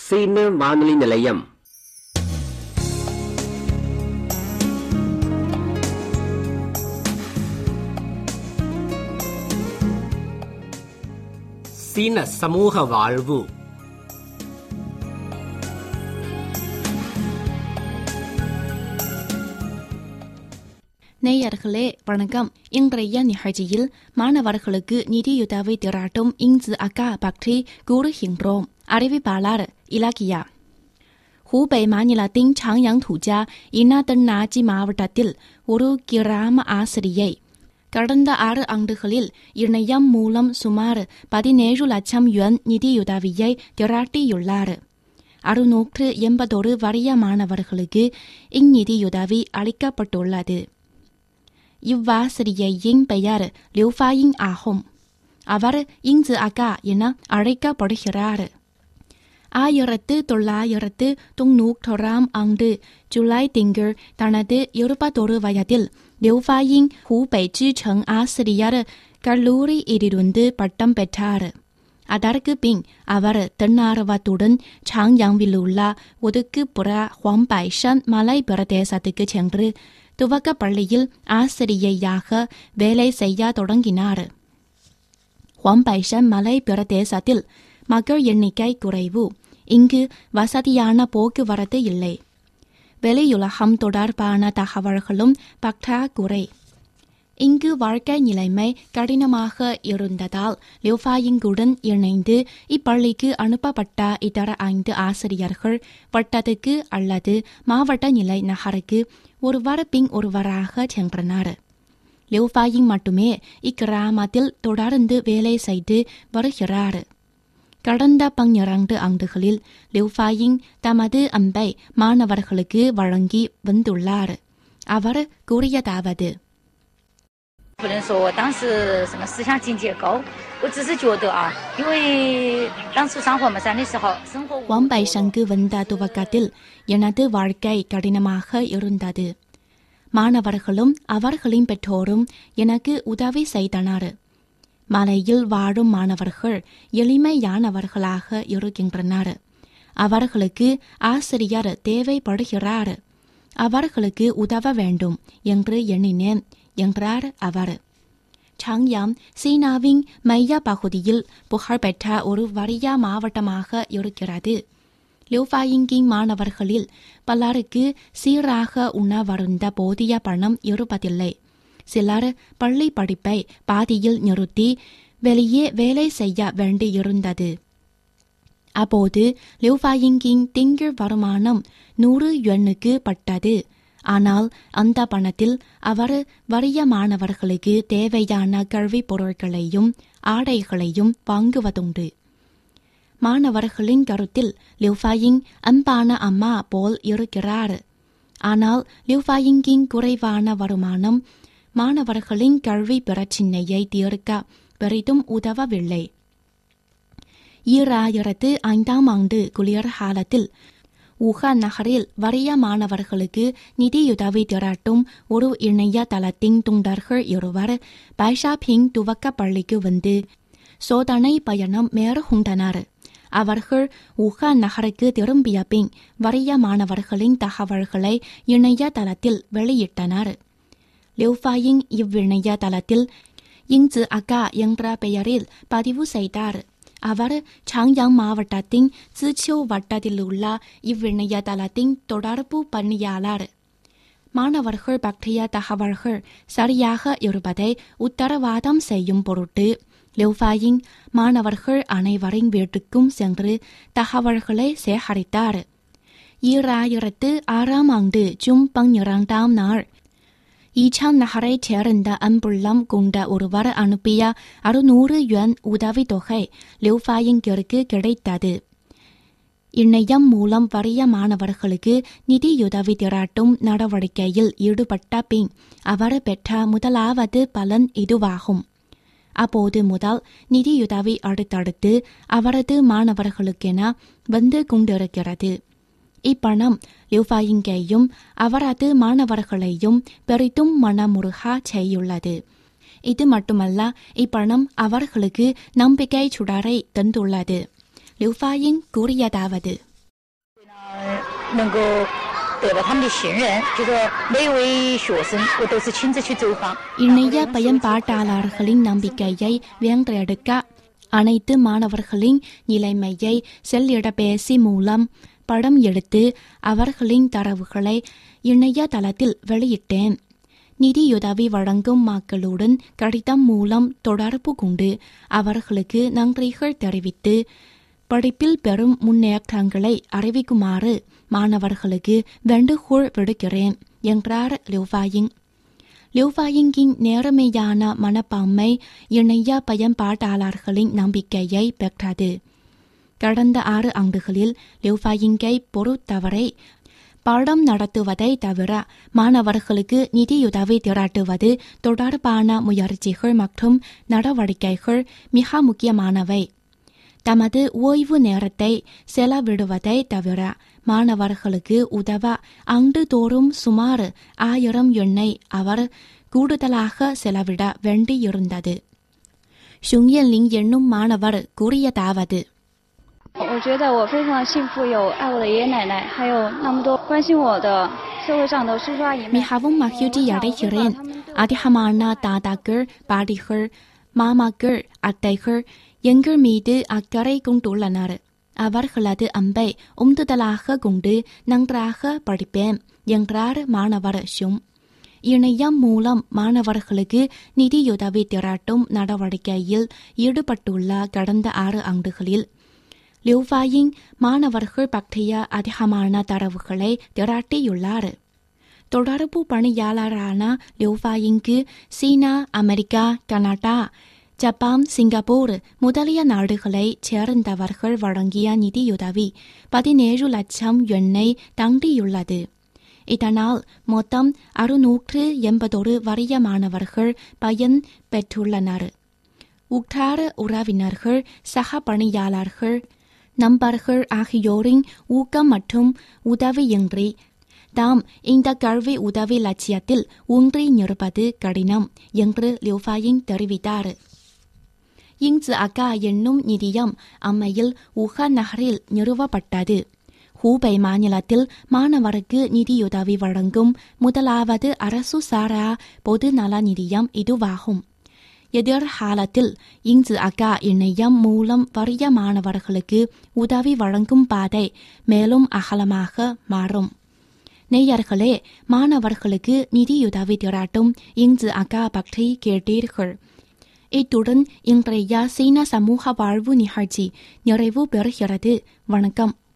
சீன வானொலி நிலையம் சீன சமூக வாழ்வு நேயர்களே வணக்கம் இன்றைய நிகழ்ச்சியில் மாணவர்களுக்கு நிதியுதவி திரட்டும் இங்கு அக்கா பற்றி கூறுகின்றோம் அறிவிப்பாளர் இலக்கியா ஹூபை மாநிலத்தின் சாங்யாங் துஜா இனாதன்னாஜி மாவட்டத்தில் ஒரு கிராம ஆசிரியை கடந்த ஆறு ஆண்டுகளில் இணையம் மூலம் சுமார் பதினேழு லட்சம் யுவன் நிதியுதவியை திரட்டியுள்ளார் அறுநூற்று எண்பதொரு வறிய மாணவர்களுக்கு இந்நிதியுதவி அளிக்கப்பட்டுள்ளது இவ்வாசிரியையின் பெயர் லியூஃபாயின் ஆகும் அவர் இங்கு அகா என அழைக்கப்படுகிறார் ஆயிரத்து தொள்ளாயிரத்து தொன்னூற்றோராம் ஆண்டு ஜூலை திங்கள் தனது இருபத்தொரு வயதில் லியூஃபாயின் ஹூபை ஜிச்செங் ஆசிரியர் கல்லூரியிலிருந்து பட்டம் பெற்றார் அதற்கு பின் அவர் தென்னார்வத்துடன் சாங்யாங்கில் உள்ள ஒதுக்குப்புற ஹுவாம்பைஷன் மலை பிரதேசத்துக்கு சென்று துவக்க பள்ளியில் ஆசிரியையாக வேலை செய்ய தொடங்கினார் ஹுவாம்பைஷன் மலை பிரதேசத்தில் மக்கள் எண்ணிக்கை குறைவு இங்கு வசதியான போக்குவரத்து இல்லை வெளியுலகம் தொடர்பான தகவல்களும் பற்றாக்குறை இங்கு வாழ்க்கை நிலைமை கடினமாக இருந்ததால் லியூஃபாயிங்குடன் இணைந்து இப்பள்ளிக்கு அனுப்பப்பட்ட இதர ஐந்து ஆசிரியர்கள் வட்டத்துக்கு அல்லது மாவட்ட நிலை நகருக்கு ஒருவர் பின் ஒருவராக சென்றனர் லியூஃபாயிங் மட்டுமே இக்கிராமத்தில் தொடர்ந்து வேலை செய்து வருகிறார் கடந்த பன்னிரண்டு ஆண்டுகளில் லியூஃபாயிங் தமது அன்பை மாணவர்களுக்கு வழங்கி வந்துள்ளார் அவர் கூறியதாவது 不能说我当时什么思想境界高，我只是觉得啊，因为当初上火门山的时候，生活无 வாம்பை சங்கு வந்த துவக்கத்தில் எனது வாழ்க்கை கடினமாக இருந்தது மாணவர்களும் அவர்களின் பெற்றோரும் எனக்கு உதவி செய்தனர் மலையில் வாழும் மாணவர்கள் எளிமையானவர்களாக இருக்கின்றனர் அவர்களுக்கு ஆசிரியர் தேவைப்படுகிறார் அவர்களுக்கு உதவ வேண்டும் என்று எண்ணினேன் என்றார் அவர் சாங்யாம் சீனாவின் மைய பகுதியில் புகழ்பெற்ற ஒரு வறிய மாவட்டமாக இருக்கிறது லியூஃபாயிங்கின் மாணவர்களில் பலருக்கு சீராக உணவருந்த போதிய பணம் இருப்பதில்லை சிலர் பள்ளி படிப்பை பாதியில் நிறுத்தி வெளியே வேலை செய்ய வேண்டியிருந்தது அப்போது லியூஃபாயிங்கின் திங்கள் வருமானம் நூறு யுவனுக்கு பட்டது ஆனால் அந்த பணத்தில் அவர் வறிய மாணவர்களுக்கு தேவையான கல்விப் பொருட்களையும் ஆடைகளையும் வாங்குவதுண்டு மாணவர்களின் கருத்தில் லியூஃபாயிங் அன்பான அம்மா போல் இருக்கிறார் ஆனால் லியூஃபாயிங்கின் குறைவான வருமானம் மாணவர்களின் கல்வி பிரச்சினையை தீர்க்க பெரிதும் உதவவில்லை ஈராயிரத்து ஐந்தாம் ஆண்டு குளிர் காலத்தில் உஹான் நகரில் வறிய மாணவர்களுக்கு நிதியுதவி திரட்டும் ஒரு இணைய தளத்தின் துண்டர்கள் இருவர் பைஷாபிங் துவக்க பள்ளிக்கு வந்து சோதனை பயணம் மேற்கொண்டனர் அவர்கள் உஹான் நகருக்கு திரும்பிய பின் வறிய மாணவர்களின் தகவல்களை இணைய தளத்தில் வெளியிட்டனர் லியூஃபாயிங் இவ்விணைய தளத்தில் இங்கு அகா என்ற பெயரில் பதிவு செய்தார் அவர் சாங்யாங் மாவட்டத்தின் சிச்சோ வட்டத்தில் உள்ள இவ்விணைய தளத்தின் தொடர்பு பணியாளர் மாணவர்கள் பற்றிய தகவல்கள் சரியாக இருப்பதை உத்தரவாதம் செய்யும் பொருட்டு லியூஃபாயிங் மாணவர்கள் அனைவரின் வீட்டுக்கும் சென்று தகவல்களை சேகரித்தார் ஈராயிரத்து ஆறாம் ஆண்டு ஜூன் பன்னிரண்டாம் நாள் ஈச்சாங் நகரைச் சேர்ந்த அன்புள்ளம் கொண்ட ஒருவர் அனுப்பிய அறுநூறு யுவன் உதவித்தொகை லியூஃபாயிங்கிற்கு கிடைத்தது இணையம் மூலம் வறிய மாணவர்களுக்கு நிதியுதவி திரட்டும் நடவடிக்கையில் ஈடுபட்ட பின் அவர் பெற்ற முதலாவது பலன் இதுவாகும் அப்போது முதல் நிதியுதவி அடுத்தடுத்து அவரது மாணவர்களுக்கென வந்து கொண்டிருக்கிறது இப்பணம் லியூஃபாயிங்கையும் அவரது மாணவர்களையும் பெரிதும் மனமுருக செய்யுள்ளது இது மட்டுமல்ல இப்பணம் அவர்களுக்கு நம்பிக்கை சுடரை தந்துள்ளது லியூஃபாயிங் கூறியதாவது 能够得到他们的信任，就说每一位学生我都是亲自去走访。 இணைய பயன்பாட்டாளர்களின் நம்பிக்கையை வென்றெடுக்க அனைத்து மாணவர்களின் நிலைமையை செல்லிடப்பேசி மூலம் படம் எடுத்து அவர்களின் தரவுகளை இணையதளத்தில் வெளியிட்டேன் நிதியுதவி வழங்கும் மக்களுடன் கடிதம் மூலம் தொடர்பு கொண்டு அவர்களுக்கு நன்றிகள் தெரிவித்து படிப்பில் பெரும் முன்னேற்றங்களை அறிவிக்குமாறு மாணவர்களுக்கு வேண்டுகோள் விடுக்கிறேன் என்றார் லியூஃபாயிங் லியூஃபாயிங்கின் நேர்மையான மனப்பான்மை இணைய பயன்பாட்டாளர்களின் நம்பிக்கையை பெற்றது கடந்த ஆறு ஆண்டுகளில் லியூஃபாயிங்கை பொறுத்தவரை பாடம் நடத்துவதை தவிர மாணவர்களுக்கு நிதியுதவி திரட்டுவது தொடர்பான முயற்சிகள் மற்றும் நடவடிக்கைகள் மிக முக்கியமானவை தமது ஓய்வு நேரத்தை செலவிடுவதை தவிர மாணவர்களுக்கு உதவ ஆண்டுதோறும் சுமார் ஆயிரம் எண்ணெய் அவர் கூடுதலாக செலவிட வேண்டியிருந்தது ஷுங்யன்லிங் என்னும் மாணவர் கூறியதாவது 我觉得我非常幸福，有爱我的爷爷奶奶，还有那么多关心我的社会上的叔叔阿姨们。 மிகவும் மகிழ்ச்சியடைகிறேன் அதிகமான தாத்தாக்கள் பாட்டிகள் மாமாக்கள் அத்தைகள் எங்கள் மீது அக்கறை கொண்டுள்ளனர் அவர்களது அன்பை உந்துதலாக கொண்டு நன்றாக படிப்பேன் என்றார் மாணவர் ஷும் இணையம் மூலம் மாணவர்களுக்கு நிதியுதவி திரட்டும் நடவடிக்கையில் ஈடுபட்டுள்ள கடந்த ஆறு ஆண்டுகளில் லியூஃபாயிங் மாணவர்கள் பற்றிய அதிகமான தரவுகளை திரட்டியுள்ளார் தொடர்பு பணியாளரான லியூஃபாயிங்கு China America Canada Japan Singapore முதலிய நாடுகளைச் சேர்ந்தவர்கள் வழங்கிய நிதியுதவி பதினேழு லட்சம் எண்ணை தாண்டியுள்ளது இதனால் மொத்தம் அறுநூற்று எண்பதொரு வறிய மாணவர்கள் பயன் பெற்றுள்ளனர் உற்றார் உறவினர்கள் சக பணியாளர்கள் நண்பர்கள் ஆகியோரின் ஊக்கம் மற்றும் உதவியின்றி தாம் இந்த கல்வி உதவி லட்சியத்தில் ஊன்றி நிற்பது கடினம் என்று லியூஃபாயிங் தெரிவித்தார் இங்கு அகா என்னும் நிதியம் அம்மையில் உஹான் நகரில் நிறுவப்பட்டது ஹூபை மாநிலத்தில் மாணவருக்கு நிதியுதவி வழங்கும் முதலாவது அரசு சாரா பொது நல நிதியம் இதுவாகும் எதிர்காலத்தில் இங்கு அகா இணையம் மூலம் வறிய மாணவர்களுக்கு உதவி வழங்கும் பாதை மேலும் அகலமாக மாறும் நேயர்களே மாணவர்களுக்கு நிதியுதவி திரட்டும் இங்கு அகா பற்றி கேட்டீர்கள் இத்துடன் இன்றைய சீன சமூக வாழ்வு நிகழ்ச்சி நிறைவு பெறுகிறது வணக்கம்